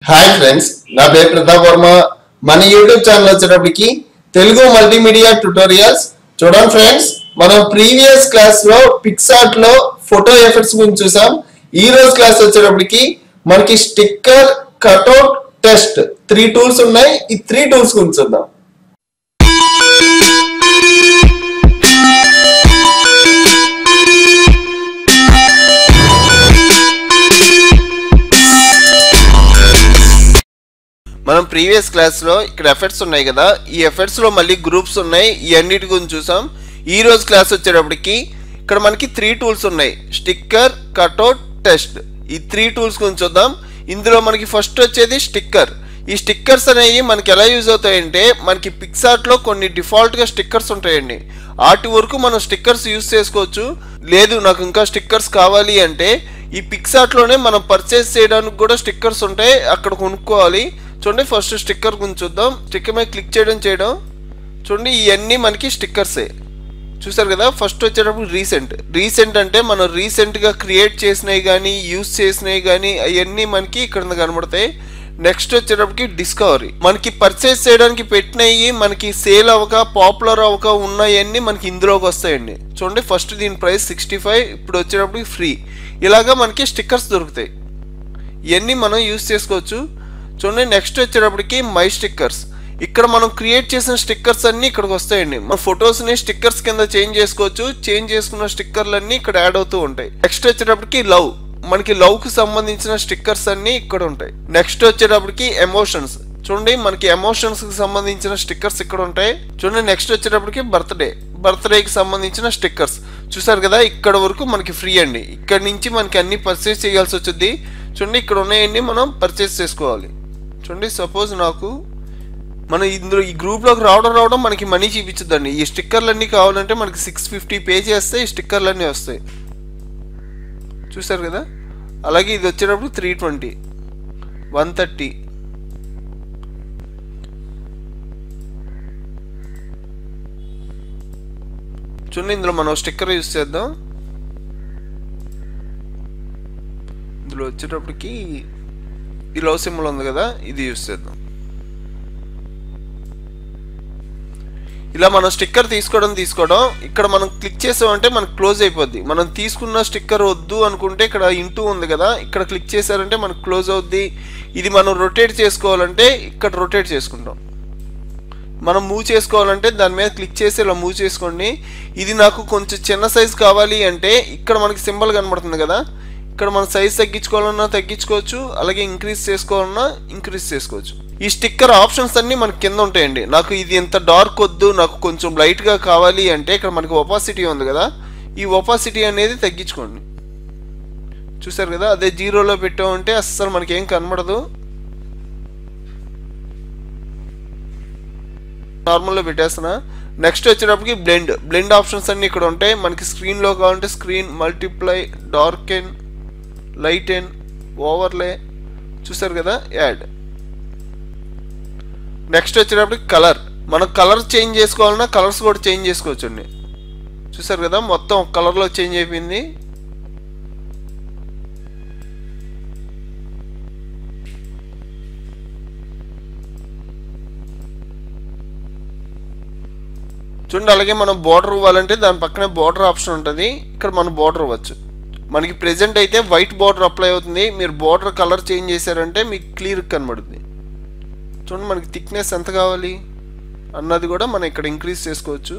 hi friends నా పేరు ప్రతాప్ వర్మ మన యూట్యూబ్ ఛానల్ వచ్చేటప్పటికి తెలుగు మల్టీమీడియా ట్యుటోరియల్స్ చూడండి ఫ్రెండ్స్ మనం ప్రీవియస్ క్లాస్ లో పిక్సార్ట్ లో ఫోటో ఎఫెక్ట్స్ గురించి చూసాం ఈ రోజు క్లాస్ వచ్చేటప్పటికి మనకి sticker cutout text three tools ఉన్నాయి ఈ త్రీ టూల్స్ గురించి చూద్దాం మనం ప్రీవియస్ క్లాస్ లో ఇక్కడ ఎఫెక్ట్స్ ఉన్నాయి కదా ఈ ఎఫెక్ట్స్ లో మళ్ళీ గ్రూప్స్ ఉన్నాయి ఈ అన్నిటి గురించి చూసాం ఈ రోజు క్లాస్ వచ్చేటప్పటికి ఇక్కడ మనకి త్రీ టూల్స్ ఉన్నాయి స్టిక్కర్ కట్అవుట్ టెస్ట్ ఈ త్రీ టూల్స్ గురించి చూద్దాం ఇందులో మనకి ఫస్ట్ వచ్చేది స్టిక్కర్ ఈ స్టిక్కర్స్ అనేవి మనకి ఎలా యూజ్ అవుతాయంటే మనకి పిక్సార్ట్ లో కొన్ని డిఫాల్ట్ గా స్టిక్కర్స్ ఉంటాయండి వాటి వరకు మనం స్టిక్కర్స్ యూజ్ చేసుకోవచ్చు లేదు నాకు ఇంకా స్టిక్కర్స్ కావాలి అంటే ఈ పిక్సార్ట్ లోనే మనం పర్చేస్ చేయడానికి కూడా స్టిక్కర్స్ ఉంటాయి అక్కడ కొనుక్కోవాలి చూడండి ఫస్ట్ స్టిక్కర్ గురించి చూద్దాం స్టిక్కర్ మీద క్లిక్ చేయడం చేయడం చూడండి ఇవన్నీ మనకి స్టిక్కర్సే చూసారు కదా ఫస్ట్ వచ్చేటప్పుడు రీసెంట్ రీసెంట్ అంటే మనం రీసెంట్గా క్రియేట్ చేసినవి కానీ యూస్ చేసినవి కానీ అవన్నీ మనకి ఇక్కడ కనబడతాయి నెక్స్ట్ వచ్చేటప్పటికి డిస్కవరీ మనకి పర్చేస్ చేయడానికి పెట్టినవి మనకి సేల్ అవ్వక పాపులర్ అవ్వక ఉన్నవన్నీ మనకి ఇందులోకి వస్తాయండి చూడండి ఫస్ట్ దీని ప్రైస్ సిక్స్టీ ఫైవ్ ఇప్పుడు వచ్చేటప్పటికి ఫ్రీ ఇలాగా మనకి స్టిక్కర్స్ దొరుకుతాయి ఇవన్నీ మనం యూస్ చేసుకోవచ్చు చూడండి నెక్స్ట్ వచ్చేటప్పటికి మై స్టిక్కర్స్ ఇక్కడ మనం క్రియేట్ చేసిన స్టిక్కర్స్ అన్ని ఇక్కడికి వస్తాయండి మన ఫొటోస్ని స్టిక్కర్స్ కింద చేంజ్ చేసుకోవచ్చు చేంజ్ చేసుకున్న స్టిక్కర్లన్నీ ఇక్కడ యాడ్ అవుతూ ఉంటాయి నెక్స్ట్ వచ్చేటప్పటికి లవ్ మనకి లవ్ కి సంబంధించిన స్టిక్కర్స్ అన్ని ఇక్కడ ఉంటాయి నెక్స్ట్ వచ్చేటప్పటికి ఎమోషన్స్ చూడండి మనకి ఎమోషన్స్ కి సంబంధించిన స్టిక్కర్స్ ఇక్కడ ఉంటాయి చూడండి నెక్స్ట్ వచ్చేటప్పటికి బర్త్డే బర్త్డేకి సంబంధించిన స్టిక్కర్స్ చూసారు కదా ఇక్కడ వరకు మనకి ఫ్రీ అండి ఇక్కడ నుంచి మనకి అన్ని పర్చేస్ చేయాల్సి వచ్చింది చూడండి ఇక్కడ ఉన్నాయన్నీ మనం పర్చేస్ చేసుకోవాలి చూడండి సపోజ్ నాకు మనం ఇందులో ఈ గ్రూప్లోకి రావడం రావడం మనకి మనీ చూపించదండి ఈ స్టిక్కర్లన్నీ కావాలంటే మనకి సిక్స్ ఫిఫ్టీ పే చేస్తే ఈ స్టిక్కర్లన్నీ వస్తాయి చూసారు కదా అలాగే ఇది వచ్చేటప్పుడు త్రీ ట్వంటీ వన్ థర్టీ చూడండి ఇందులో మనం స్టిక్కర్ యూస్ చేద్దాం ఇందులో వచ్చేటప్పటికి ఈ లవ్ సింబల్ ఉంది కదా ఇది యూస్ చేద్దాం ఇలా మనం స్టిక్కర్ తీసుకోవడం తీసుకోవడం ఇక్కడ మనం క్లిక్ చేసామంటే మనకు క్లోజ్ అయిపోద్ది మనం తీసుకున్న స్టిక్కర్ వద్దు అనుకుంటే ఇక్కడ ఇంటూ ఉంది కదా ఇక్కడ క్లిక్ చేశారంటే మనకు క్లోజ్ అవుద్ది ఇది మనం రొటేట్ చేసుకోవాలంటే ఇక్కడ రొటేట్ చేసుకుంటాం మనం మూవ్ చేసుకోవాలంటే దాని మీద క్లిక్ చేసి ఇలా మూవ్ చేసుకోండి ఇది నాకు కొంచెం చిన్న సైజ్ కావాలి అంటే ఇక్కడ మనకి సింబల్ కనబడుతుంది కదా ఇక్కడ మన సైజ్ తగ్గించుకోవాలన్నా తగ్గించుకోవచ్చు అలాగే ఇంక్రీజ్ చేసుకోవాలన్నా ఇంక్రీజ్ చేసుకోవచ్చు ఈ స్టిక్కర్ ఆప్షన్స్ అన్ని మనకి కింద ఉంటాయండి నాకు ఇది ఎంత డార్క్ వద్దు నాకు కొంచెం లైట్గా కావాలి అంటే ఇక్కడ మనకి ఒపాసిటీ ఉంది కదా ఈ ఒపాసిటీ అనేది తగ్గించుకోండి చూసారు కదా అదే జీరోలో పెట్టామంటే అస్సలు మనకి ఏం కనబడదు నార్మల్లో పెట్టేస్తున్నా నెక్స్ట్ వచ్చేటప్పటికి బ్లెండ్ బ్లెండ్ ఆప్షన్స్ అన్ని ఇక్కడ ఉంటాయి మనకి స్క్రీన్లో కావాలంటే screen multiply darken lighten overlay చూసారు కదా యాడ్ నెక్స్ట్ వచ్చేటప్పటికి కలర్ మనం కలర్ చేంజ్ చేసుకోవాలన్నా కలర్స్ కూడా చేంజ్ చేసుకోవచ్చు అండి చూసారు కదా మొత్తం కలర్లో చేంజ్ అయిపోయింది చూడండి అలాగే మనం బార్డర్ ఇవ్వాలంటే దాని పక్కనే బార్డర్ ఆప్షన్ ఉంటుంది ఇక్కడ మనం బార్డర్ ఇవ్వచ్చు మనకి ప్రెజెంట్ అయితే వైట్ బార్డర్ అప్లై అవుతుంది మీరు బార్డర్ కలర్ చేంజ్ చేశారంటే మీకు క్లియర్ కనబడుతుంది చూడండి మనకి థిక్నెస్ ఎంత కావాలి అన్నది కూడా మనం ఇక్కడ ఇంక్రీజ్ చేసుకోవచ్చు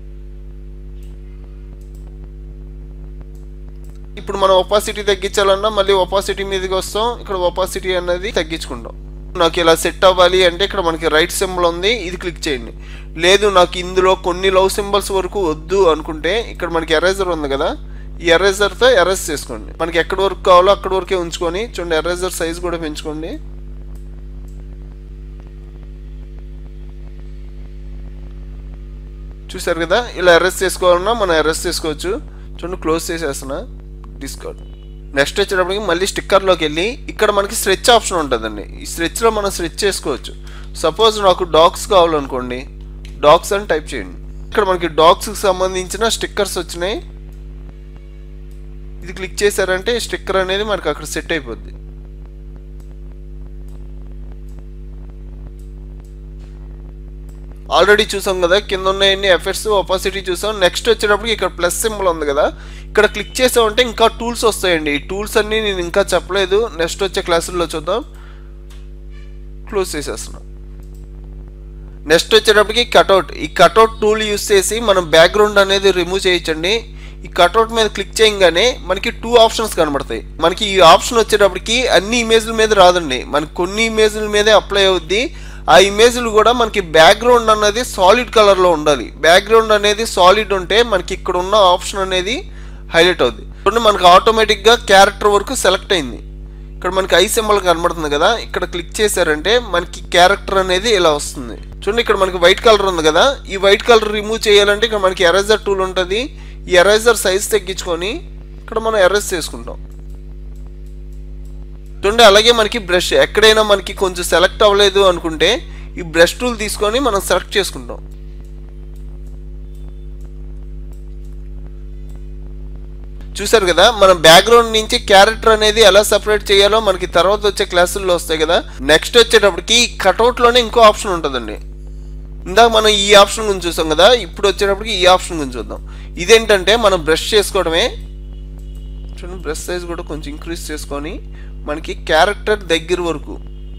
ఇప్పుడు మనం ఒపాసిటీ తగ్గించాలన్నా మళ్ళీ ఒపాసిటీ మీదకి వస్తాం ఇక్కడ ఒపాసిటీ అన్నది తగ్గించుకుంటాం నాకు ఇలా సెట్ అవ్వాలి అంటే ఇక్కడ మనకి రైట్ సింబల్ ఉంది ఇది క్లిక్ చేయండి లేదు నాకు ఇందులో కొన్ని లవ్ సింబల్స్ వరకు వద్దు అనుకుంటే ఇక్కడ మనకి ఎరేజర్ ఉంది కదా ఈ ఎరేజర్తో ఎరేజ్ చేసుకోండి మనకి ఎక్కడి వరకు కావాలో అక్కడి వరకే ఉంచుకొని చూడండి ఎరేజర్ సైజ్ కూడా పెంచుకోండి చూసారు కదా ఇలా అరెస్ట్ చేసుకోవాలన్నా మనం అరెస్ట్ చేసుకోవచ్చు చూడండి క్లోజ్ చేసేస్తున్నా డిస్కౌంట్ నెక్స్ట్ వచ్చేటప్పటికి మళ్ళీ స్టిక్కర్లోకి వెళ్ళి ఇక్కడ మనకి స్ట్రెచ్ ఆప్షన్ ఉంటుందండి ఈ స్ట్రెచ్లో మనం స్ట్రెచ్ చేసుకోవచ్చు సపోజ్ నాకు డాగ్స్ కావాలనుకోండి డాగ్స్ అని టైప్ చేయండి ఇక్కడ మనకి డాగ్స్కి సంబంధించిన స్టిక్కర్స్ వచ్చినాయి ఇది క్లిక్ చేశారంటే స్టిక్కర్ అనేది మనకి అక్కడ సెట్ అయిపోద్ది ఆల్రెడీ చూసాం కదా కింద ఉన్నాయన్ని ఎఫెక్ట్స్ ఒపాసిటీ చూసాం నెక్స్ట్ వచ్చేటప్పటికి ఇక్కడ ప్లస్ సింబల్ ఉంది కదా ఇక్కడ క్లిక్ చేసామంటే ఇంకా టూల్స్ వస్తాయండి ఈ టూల్స్ అన్నీ నేను ఇంకా చెప్పలేదు నెక్స్ట్ వచ్చే క్లాసుల్లో చూద్దాం క్లోజ్ చేసేస్తున్నాం నెక్స్ట్ వచ్చేటప్పటికి కటౌట్ ఈ కటౌట్ టూల్ యూస్ చేసి మనం బ్యాక్గ్రౌండ్ అనేది రిమూవ్ చేయొచ్చండి ఈ కటౌట్ మీద క్లిక్ చేయగానే మనకి టూ ఆప్షన్స్ కనబడతాయి మనకి ఈ ఆప్షన్ వచ్చేటప్పటికి అన్ని ఇమేజ్ల మీద రాదండి మనకి కొన్ని ఇమేజ్ల మీదే అప్లై అవుద్ది ఆ ఇమేజ్లు కూడా మనకి బ్యాక్గ్రౌండ్ అన్నది సాలిడ్ కలర్లో ఉండాలి బ్యాక్గ్రౌండ్ అనేది సాలిడ్ ఉంటే మనకి ఇక్కడ ఉన్న ఆప్షన్ అనేది హైలైట్ అవుద్ది చూడండి మనకి ఆటోమేటిక్గా క్యారెక్టర్ వరకు సెలెక్ట్ అయింది ఇక్కడ మనకి ఐ సింబల్ కనబడుతుంది కదా ఇక్కడ క్లిక్ చేశారంటే మనకి క్యారెక్టర్ అనేది ఇలా వస్తుంది చూడండి ఇక్కడ మనకి వైట్ కలర్ ఉంది కదా ఈ వైట్ కలర్ రిమూవ్ చేయాలంటే ఇక్కడ మనకి ఎరేజర్ టూల్ ఉంటుంది ఈ ఎరేజర్ సైజ్ తగ్గించుకొని ఇక్కడ మనం ఎరేజ్ చేసుకుంటాం చూడండి అలాగే మనకి బ్రష్ ఎక్కడైనా మనకి కొంచెం సెలెక్ట్ అవ్వలేదు అనుకుంటే ఈ బ్రష్ టూల్ తీసుకొని మనం సెలెక్ట్ చేసుకుంటాం చూసారు కదా మనం బ్యాక్గ్రౌండ్ నుంచి క్యారెక్టర్ అనేది ఎలా సపరేట్ చేయాలో మనకి తర్వాత వచ్చే క్లాసుల్లో వస్తాయి కదా నెక్స్ట్ వచ్చేటప్పటికి కటౌట్ లోనే ఇంకో ఆప్షన్ ఉంటుందండి ఇందాక మనం ఈ ఆప్షన్ గురించి చూసాం కదా ఇప్పుడు వచ్చేటప్పటికి ఈ ఆప్షన్ గురించి చూద్దాం ఇదేంటంటే మనం బ్రష్ చేసుకోవడమే చూడండి బ్రష్ సైజ్ కూడా కొంచెం ఇంక్రీజ్ చేసుకొని మనకి క్యారెక్టర్ దగ్గర వరకు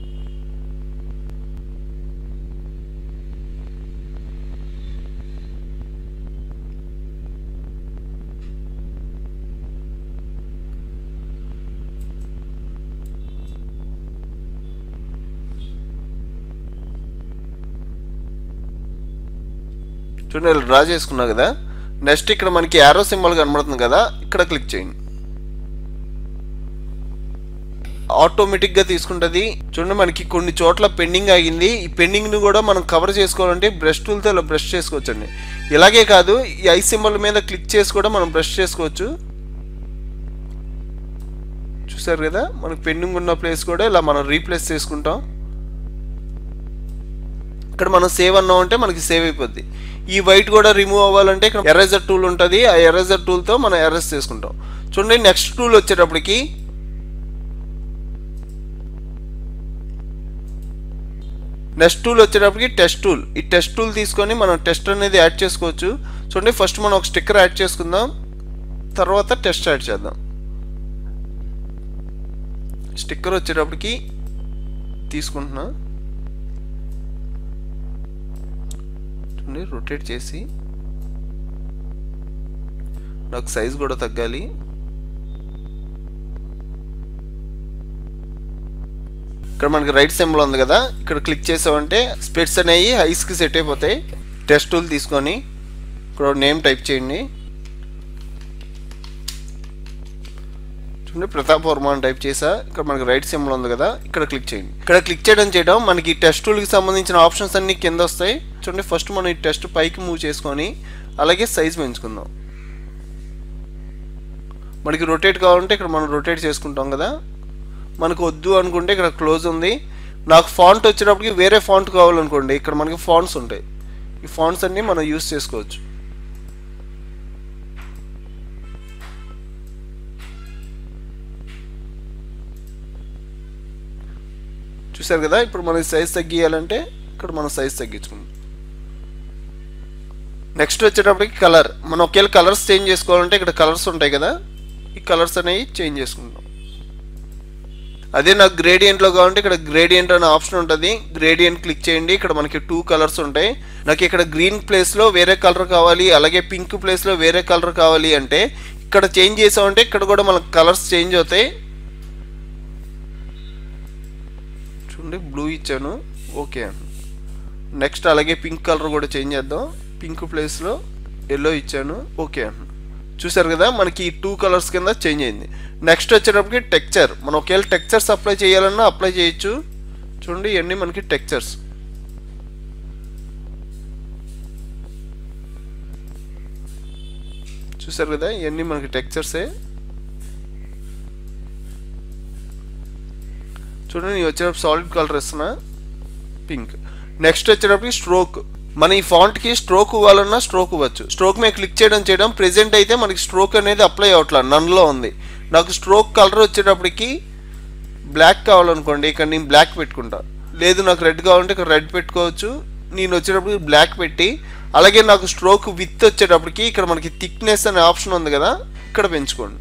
చూడండి ఇలా డ్రా చేసుకున్నా కదా నెక్స్ట్ ఇక్కడ మనకి యారో సింబల్ కనబడుతుంది కదా ఇక్కడ క్లిక్ చేయండి ఆటోమేటిక్గా తీసుకుంటుంది చూడండి మనకి కొన్ని చోట్ల పెండింగ్ ఆగింది ఈ పెండింగ్ని కూడా మనం కవర్ చేసుకోవాలంటే బ్రష్ టూల్తో ఇలా బ్రష్ చేసుకోవచ్చండి ఇలాగే కాదు ఈ ఐ సింబల్ మీద క్లిక్ చేసి కూడా మనం బ్రష్ చేసుకోవచ్చు చూసారు కదా మనకి పెండింగ్ ఉన్న ప్లేస్ కూడా ఇలా మనం రీప్లేస్ చేసుకుంటాం ఇక్కడ మనం సేవ్ అన్నాం అంటే మనకి సేవ్ అయిపోద్ది ఈ వైట్ కూడా రిమూవ్ అవ్వాలంటే ఇక్కడ ఎరేజర్ టూల్ ఉంటుంది ఆ ఎరేజర్ టూల్తో మనం ఎరేజ్ చేసుకుంటాం చూడండి నెక్స్ట్ టూల్ వచ్చేటప్పటికి నెక్స్ట్ టూల్ వచ్చేటప్పటికి టెస్ట్ టూల్ ఈ టెస్ట్ టూల్ తీసుకొని మనం టెస్ట్ అనేది యాడ్ చేసుకోవచ్చు చూడండి ఫస్ట్ మనం ఒక స్టిక్కర్ యాడ్ చేసుకుందాం తర్వాత టెస్ట్ యాడ్ చేద్దాం స్టిక్కర్ వచ్చేటప్పటికి తీసుకుంటున్నా చూడండి రొటేట్ చేసి నాకు సైజ్ కూడా తగ్గాలి ఇక్కడ మనకి రైట్ సింబల్ ఉంది కదా ఇక్కడ క్లిక్ చేసామంటే స్పెట్స్ అనేవి ఐస్కి సెట్ అయిపోతాయి టెస్ట్ టూల్ తీసుకొని ఇక్కడ నేమ్ టైప్ చేయండి చూడండి ప్రతాప్ వర్మ అని టైప్ చేసా ఇక్కడ మనకి రైట్ సింబల్ ఉంది కదా ఇక్కడ క్లిక్ చేయండి ఇక్కడ క్లిక్ చేయడం చేయడం మనకి టెస్ట్ టూల్కి సంబంధించిన ఆప్షన్స్ అన్ని కింద వస్తాయి చూడండి ఫస్ట్ మనం ఈ టెస్ట్ పైకి మూవ్ చేసుకొని అలాగే సైజ్ పెంచుకుందాం మనకి రొటేట్ కావాలంటే ఇక్కడ మనం రొటేట్ చేసుకుంటాం కదా మనకు వద్దు అనుకుంటే ఇక్కడ క్లోజ్ ఉంది నాకు ఫాంట్ వచ్చేటప్పటికి వేరే ఫాంట్ కావాలనుకోండి ఇక్కడ మనకి ఫాంట్స్ ఉంటాయి ఈ ఫాంట్స్ అన్ని మనం యూస్ చేసుకోవచ్చు చూసారు కదా ఇప్పుడు మనకి సైజ్ తగ్గియాలంటే ఇక్కడ మనం సైజ్ తగ్గించుకుందాం నెక్స్ట్ వచ్చేటప్పటికి కలర్ మనం ఒకవేళ కలర్స్ చేంజ్ చేసుకోవాలంటే ఇక్కడ కలర్స్ ఉంటాయి కదా ఈ కలర్స్ అనేవి చేంజ్ చేసుకుంటాం అదే నాకు గ్రేడియంట్లో కావాలంటే ఇక్కడ గ్రేడియంట్ అనే ఆప్షన్ ఉంటుంది గ్రేడియంట్ క్లిక్ చేయండి ఇక్కడ మనకి టూ కలర్స్ ఉంటాయి నాకు ఇక్కడ గ్రీన్ ప్లేస్లో వేరే కలర్ కావాలి అలాగే పింక్ ప్లేస్లో వేరే కలర్ కావాలి అంటే ఇక్కడ చేంజ్ చేసామంటే ఇక్కడ కూడా మనకు కలర్స్ చేంజ్ అవుతాయి చూడండి బ్లూ ఇచ్చాను ఓకే నెక్స్ట్ అలాగే పింక్ కలర్ కూడా చేంజ్ చేద్దాం పింక్ ప్లేస్లో ఎల్లో ఇచ్చాను ఓకే చూసారు కదా మనకి ఈ టూ కలర్స్ కింద చేంజ్ అయింది నెక్స్ట్ వచ్చేటప్పటికి టెక్చర్ మనం ఒకవేళ టెక్చర్స్ అప్లై చేయాలన్నా అప్లై చేయొచ్చు చూడండి ఇవన్నీ మనకి టెక్చర్స్ చూసారు కదా ఇవన్నీ మనకి టెక్చర్సే చూడండి నేను వచ్చేటప్పుడు సాలిడ్ కలర్ ఇస్తున్నా పింక్ నెక్స్ట్ వచ్చేటప్పటికి స్ట్రోక్ మన ఈ ఫాంట్ కి స్ట్రోక్ ఇవ్వాలన్నా స్ట్రోక్ ఇవ్వచ్చు స్ట్రోక్ మీద క్లిక్ చేయడం చేయడం ప్రెజెంట్ అయితే మనకి స్ట్రోక్ అనేది అప్లై అవట్లా నన్లో ఉంది నాకు స్ట్రోక్ కలర్ వచ్చేటప్పటికి బ్లాక్ కావాలనుకోండి ఇక్కడ నేను బ్లాక్ పెట్టుకుంటా లేదు నాకు రెడ్ కావాలంటే ఇక్కడ రెడ్ పెట్టుకోవచ్చు నేను వచ్చేటప్పటికి బ్లాక్ పెట్టి అలాగే నాకు స్ట్రోక్ విత్ వచ్చేటప్పటికి ఇక్కడ మనకి థిక్నెస్ అనే ఆప్షన్ ఉంది కదా ఇక్కడ పెంచుకోండి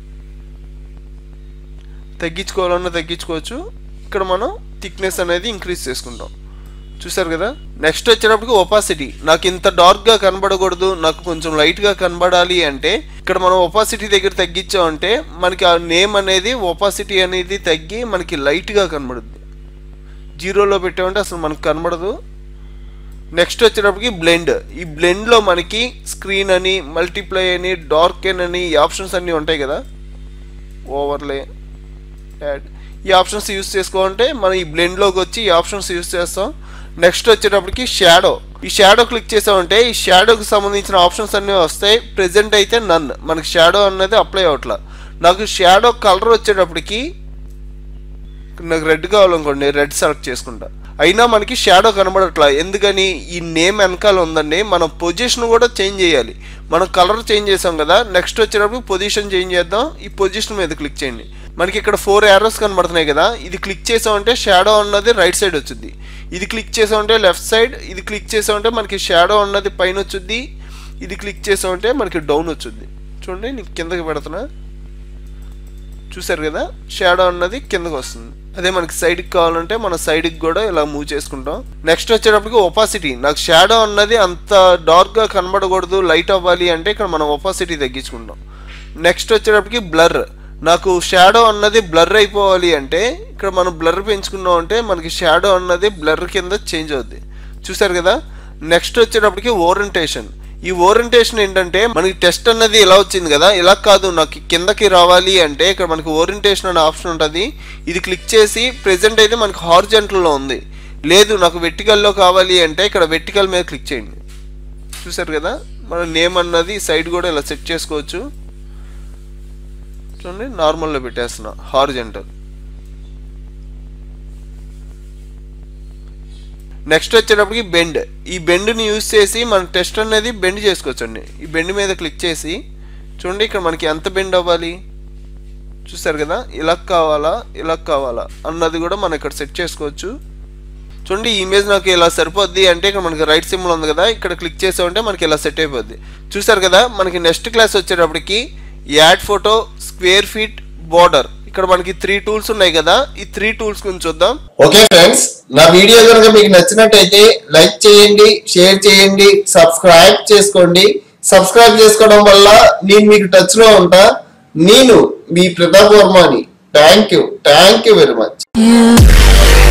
తగ్గించుకోవాలన్నా తగ్గించుకోవచ్చు ఇక్కడ మనం థిక్నెస్ అనేది ఇంక్రీజ్ చేసుకుంటాం చూసారు కదా నెక్స్ట్ వచ్చేటప్పటికి ఒపాసిటీ నాకు ఇంత డార్క్గా కనబడకూడదు నాకు కొంచెం లైట్గా కనబడాలి అంటే ఇక్కడ మనం ఒపాసిటీ దగ్గర తగ్గించామంటే మనకి ఆ నేమ్ అనేది ఒపాసిటీ అనేది తగ్గి మనకి లైట్గా కనబడుద్ది జీరోలో పెట్టామంటే అసలు మనకు కనబడదు నెక్స్ట్ వచ్చేటప్పటికి బ్లెండ్ ఈ బ్లెండ్లో మనకి స్క్రీన్ అని మల్టిప్లై అని డార్కెన్ అని ఈ ఆప్షన్స్ అన్నీ ఉంటాయి కదా ఓవర్లే యాడ్ ఈ ఆప్షన్స్ యూస్ చేసుకోవాలంటే మనం ఈ బ్లెండ్లోకి వచ్చి ఈ ఆప్షన్స్ యూస్ చేస్తాం నెక్స్ట్ వచ్చేటప్పటికి షాడో ఈ షాడో క్లిక్ చేసామంటే ఈ షాడోకి సంబంధించిన ఆప్షన్స్ అన్నీ వస్తాయి ప్రెజెంట్ అయితే నన్ మనకి షాడో అనేది అప్లై అవట్లా నాకు షాడో కలర్ వచ్చేటప్పటికి నాకు రెడ్ కావాలనుకోండి రెడ్ సెలెక్ట్ చేసుకుంటా అయినా మనకి షాడో కనబడట్లా ఎందుకని ఈ నేమ్ వెనకాల ఉందండి మనం పొజిషన్ కూడా చేంజ్ చేయాలి మనం కలర్ చేంజ్ చేసాం కదా నెక్స్ట్ వచ్చేటప్పుడు పొజిషన్ చేంజ్ చేద్దాం ఈ పొజిషన్ మీద క్లిక్ చేయండి మనకి ఇక్కడ ఫోర్ యారోస్ కనబడుతున్నాయి కదా ఇది క్లిక్ చేసామంటే షాడో అన్నది రైట్ సైడ్ వచ్చింది ఇది క్లిక్ చేసామంటే లెఫ్ట్ సైడ్ ఇది క్లిక్ చేసామంటే మనకి షాడో అన్నది పైన వచ్చుద్ది ఇది క్లిక్ చేసామంటే మనకి డౌన్ వచ్చుద్ది చూడండి నీకు కిందకి పెడుతున్నా చూసారు కదా షాడో అన్నది కిందకి వస్తుంది అదే మనకి సైడ్కి కావాలంటే మన సైడ్కి కూడా ఇలా మూవ్ చేసుకుంటాం నెక్స్ట్ వచ్చేటప్పటికి ఒపాసిటీ నాకు షాడో అన్నది అంత డార్క్గా కనబడకూడదు లైట్ అవ్వాలి అంటే ఇక్కడ మనం ఒపాసిటీ తగ్గించుకుంటాం నెక్స్ట్ వచ్చేటప్పటికి బ్లర్ నాకు షాడో అన్నది బ్లర్ అయిపోవాలి అంటే ఇక్కడ మనం బ్లర్ పెంచుకున్నాం అంటే మనకి షాడో అన్నది బ్లర్ కింద చేంజ్ అవుద్ది చూసారు కదా నెక్స్ట్ వచ్చేటప్పటికి ఓరియంటేషన్ ఈ ఓరియంటేషన్ ఏంటంటే మనకి టెస్ట్ అన్నది ఇలా వచ్చింది కదా ఇలా కాదు నాకు కిందకి రావాలి అంటే ఇక్కడ మనకి ఓరియంటేషన్ అనే ఆప్షన్ ఉంటుంది ఇది క్లిక్ చేసి ప్రెజెంట్ అయితే మనకి హార్జెంటల్లో ఉంది లేదు నాకు వెట్టికల్లో కావాలి అంటే ఇక్కడ వెట్టికల్ మీద క్లిక్ చేయండి చూసారు కదా మన నేమ్ అన్నది సైడ్ కూడా ఇలా సెట్ చేసుకోవచ్చు చూడండి నార్మల్లో పెట్టేస్తున్నా హార్జెంటల్ నెక్స్ట్ వచ్చేటప్పటికి బెండ్ ఈ బెండ్ని యూజ్ చేసి మన టెస్ట్ అనేది బెండ్ చేసుకోవచ్చండి ఈ బెండ్ మీద క్లిక్ చేసి చూడండి ఇక్కడ మనకి ఎంత బెండ్ అవ్వాలి చూసారు కదా ఇలా కావాలా ఇలా కావాలా అన్నది కూడా మనం ఇక్కడ సెట్ చేసుకోవచ్చు చూడండి ఈ ఇమేజ్ నాకు ఇలా సరిపోద్ది అంటే ఇక్కడ మనకి రైట్ సింబల్ ఉంది కదా ఇక్కడ క్లిక్ చేసామంటే మనకి ఇలా సెట్ అయిపోద్ది చూసారు కదా మనకి నెక్స్ట్ క్లాస్ వచ్చేటప్పటికి add photo square fit border ఇక్కడ మనకి త్రీ టూల్స్ ఉన్నాయి కదా ఈ త్రీ టూల్స్ గురించి చూద్దాం ఓకే ఫ్రెండ్స్ నా వీడియో కనుక మీకు నచ్చినట్టయితే లైక్ చేయండి షేర్ చేయండి సబ్స్క్రైబ్ చేసుకోండి సబ్స్క్రైబ్ చేసుకోవడం వల్ల నేను మీకు టచ్ లో ఉంటా నేను మీ ప్రతాప్ వర్మని thank you thank you very much You